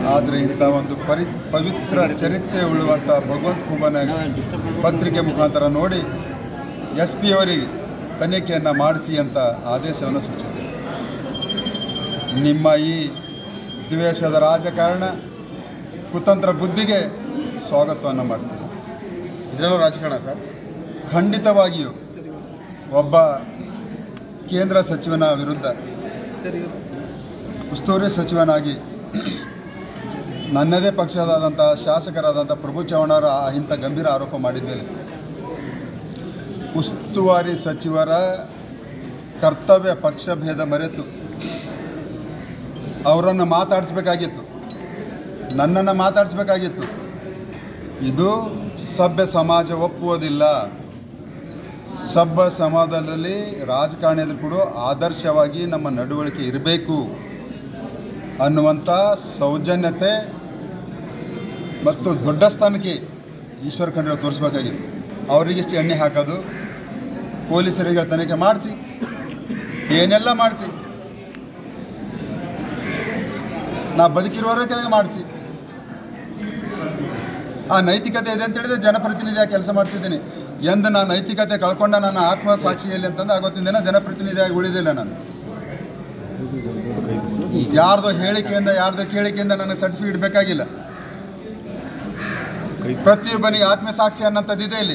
ಆದರೆ ಇಂಥ ಒಂದು ಪರಿ ಪವಿತ್ರ ಚರಿತ್ರೆ ಉಳ್ಳುವಂಥ ಭಗವಂತ ಖೂಬನ ಪತ್ರಿಕೆ ಮುಖಾಂತರ ನೋಡಿ ಎಸ್ ಪಿ ಅವರಿಗೆ ತನಿಖೆಯನ್ನು ಮಾಡಿಸಿ ಅಂತ ಆದೇಶವನ್ನು ಸೂಚಿಸಿದೆ ನಿಮ್ಮ ಈ ದ್ವೇಷದ ರಾಜಕಾರಣ ಕುತಂತ್ರ ಬುದ್ಧಿಗೆ ಸ್ವಾಗತವನ್ನು ಮಾಡ್ತೀನಿ ಇದರಲ್ಲೂ ರಾಜಕಾರಣ ಸರ್ ಖಂಡಿತವಾಗಿಯೂ ಒಬ್ಬ ಕೇಂದ್ರ ಸಚಿವನ ವಿರುದ್ಧ ಉಸ್ತುವಾರಿ ಸಚಿವನಾಗಿ ನನ್ನದೇ ಪಕ್ಷದಾದಂಥ ಶಾಸಕರಾದಂಥ ಪ್ರಭು ಚವ್ಹಾಣರ ಇಂಥ ಗಂಭೀರ ಆರೋಪ ಮಾಡಿದ್ದೇನೆ ಉಸ್ತುವಾರಿ ಸಚಿವರ ಕರ್ತವ್ಯ ಪಕ್ಷಭೇದ ಮರೆತು ಅವರನ್ನು ಮಾತಾಡಿಸ್ಬೇಕಾಗಿತ್ತು ನನ್ನನ್ನು ಮಾತಾಡಿಸ್ಬೇಕಾಗಿತ್ತು ಇದು ಸಭ್ಯ ಸಮಾಜ ಒಪ್ಪುವುದಿಲ್ಲ ಸಭ್ಯ ಸಮಾಜದಲ್ಲಿ ರಾಜಕಾರಣಿಗಳು ಕೂಡ ಆದರ್ಶವಾಗಿ ನಮ್ಮ ನಡವಳಿಕೆ ಇರಬೇಕು ಅನ್ನುವಂಥ ಸೌಜನ್ಯತೆ ಮತ್ತು ದೊಡ್ಡ ಸ್ಥಾನಕ್ಕೆ ಈಶ್ವರ ಖಂಡ್ರೆ ತೋರಿಸ್ಬೇಕಾಗಿತ್ತು ಅವರಿಗಿಷ್ಟು ಎಣ್ಣೆ ಹಾಕೋದು ಪೊಲೀಸರಿಗೆ ತನಿಖೆ ಮಾಡಿಸಿ ಏನೆಲ್ಲ ಮಾಡಿಸಿ ನಾ ಬದುಕಿರುವವರೆಗೆ ಮಾಡಿಸಿ ಆ ನೈತಿಕತೆ ಇದೆ ಅಂತ ಹೇಳಿದ್ರೆ ಜನಪ್ರತಿನಿಧಿಯಾಗಿ ಕೆಲಸ ಮಾಡ್ತಿದ್ದೀನಿ ಎಂದು ನಾನು ನೈತಿಕತೆ ಕಳ್ಕೊಂಡ ನನ್ನ ಆತ್ಮ ಸಾಕ್ಷಿಯಲ್ಲಿ ಅಂತಂದು ಆವತ್ತಿನ ದಿನ ಜನಪ್ರತಿನಿಧಿಯಾಗಿ ಉಳಿದಿಲ್ಲ ನಾನು ಯಾರ್ದೋ ಹೇಳಿಕೆಯಿಂದ ಯಾರ್ದೋ ಕೇಳಿಕೆಯಿಂದ ನನಗೆ ಸರ್ಟಿಫಿಕೇಟ್ ಬೇಕಾಗಿಲ್ಲ ಪ್ರತಿಯೊಬ್ಬನಿಗೆ ಆತ್ಮ ಸಾಕ್ಷಿ ಅನ್ನೋಂಥದ್ದಿದೆ ಇಲ್ಲಿ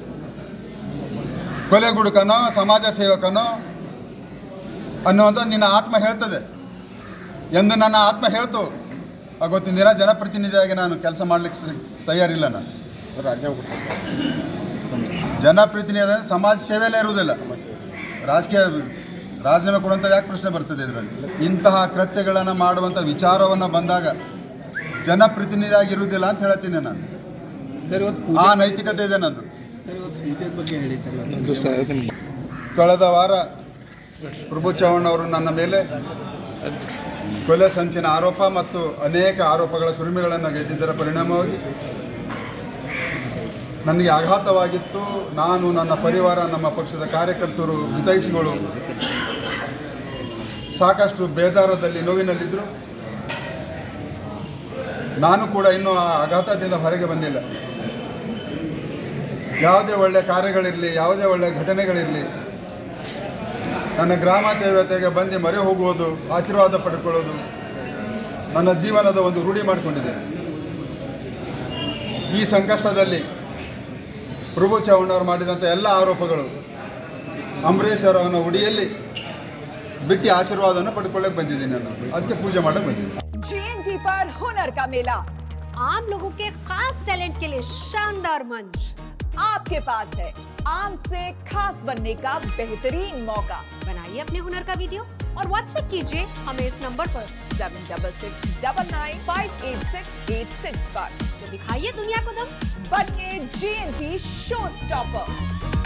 ಕೊಲೆಗುಡುಕನೋ ಸಮಾಜ ಸೇವಕನೋ ಅನ್ನುವಂಥದ್ದು ನಿನ್ನ ಆತ್ಮ ಹೇಳ್ತದೆ ಎಂದು ನನ್ನ ಆತ್ಮ ಹೇಳ್ತು ಅವತ್ತಿನ ದಿನ ಜನಪ್ರತಿನಿಧಿಯಾಗಿ ನಾನು ಕೆಲಸ ಮಾಡ್ಲಿಕ್ಕೆ ಸ- ತಯಾರಿಲ್ಲ ನಾನು ರಾಜೀನಾಮೆ ಕೊಡ್ತಾರೆ ಜನಪ್ರತಿನಿಧಿ ಅಂದರೆ ಸಮಾಜ ಸೇವೆಯಲ್ಲೇ ಇರುವುದಿಲ್ಲ ರಾಜಕೀಯ ರಾಜೀನಾಮೆ ಕೊಡುವಂಥ ಯಾಕೆ ಪ್ರಶ್ನೆ ಬರ್ತದೆ ಇದರಲ್ಲಿ ಇಂತಹ ಕೃತ್ಯಗಳನ್ನು ಮಾಡುವಂಥ ವಿಚಾರವನ್ನು ಬಂದಾಗ ಜನಪ್ರತಿನಿಧಿಯಾಗಿ ಇರುವುದಿಲ್ಲ ಅಂತ ಹೇಳ್ತೀನಿ ನಾನು ಸರ್ ಇವತ್ತು ಆ ನೈತಿಕತೆ ಇದೆ ನಂದು ಸರ್ ಇವತ್ತು ಪೂಜೆ ಬಗ್ಗೆ ಹೇಳಿ ಸರ್ ಇವತ್ತು ಕಳೆದ ವಾರ ಪ್ರಭು ಚವ್ಹಾಣ್ ಅವರು ನನ್ನ ಮೇಲೆ ಕೊಲೆ ಸಂಚಿನ ಆರೋಪ ಮತ್ತು ಅನೇಕ ಆರೋಪಗಳ ಸುರಿಮೆಗಳನ್ನು ಗೆದ್ದಿದ್ದರ ಪರಿಣಾಮವಾಗಿ ನನಗೆ ಆಘಾತವಾಗಿತ್ತು ನಾನು ನನ್ನ ಪರಿವಾರ ನಮ್ಮ ಪಕ್ಷದ ಕಾರ್ಯಕರ್ತರು ಹಿತೈಷಿಗಳು ಸಾಕಷ್ಟು ಬೇಜಾರದಲ್ಲಿ ನೋವಿನಲ್ಲಿದ್ದರು ನಾನು ಕೂಡ ಇನ್ನೂ ಆ ಆಘಾತದಿಂದ ಹೊರಗೆ ಬಂದಿಲ್ಲ ಯಾವುದೇ ಒಳ್ಳೆಯ ಕಾರ್ಯಗಳಿರಲಿ ಯಾವುದೇ ಒಳ್ಳೆಯ ಘಟನೆಗಳಿರಲಿ ನನ್ನ ಗ್ರಾಮ ದೇವತೆಗೆ ಬಂದು ಮೊರೆ ಹೋಗುವುದು ಆಶೀರ್ವಾದ ಪಡ್ಕೊಳ್ಳೋದು ನನ್ನ ಜೀವನದ ಒಂದು ರೂಢಿ ಮಾಡಿಕೊಂಡಿದ್ದೇನೆ ಈ ಸಂಕಷ್ಟದಲ್ಲಿ ಪ್ರಭು ಚವ್ಹಾಣ್ ಮಾಡಿದಂಥ ಎಲ್ಲ ಆರೋಪಗಳು ಅಂಬರೀಷ್ ಅವರ ಉಡಿಯಲ್ಲಿ ಬಿಟ್ಟು ಆಶೀರ್ವಾದವನ್ನು ಪಡ್ಕೊಳ್ಳೋಕೆ ಬಂದಿದ್ದೀನಿ ನಾನು ಅದಕ್ಕೆ ಪೂಜೆ ಮಾಡಕ್ಕೆ ಬಂದಿದ್ದೀನಿ जीएनटी पर हुनर का मेला आम लोगों के खास टैलेंट के लिए शानदार मंच आपके पास है आम से खास बनने का बेहतरीन मौका बनाइए अपने हुनर का वीडियो और व्हाट्सएप कीजिए हमें इस नंबर पर seven double six double nine five eight six eight six पर तो दिखाइए दुनिया को दम बनिए जीएनटी शो स्टॉपर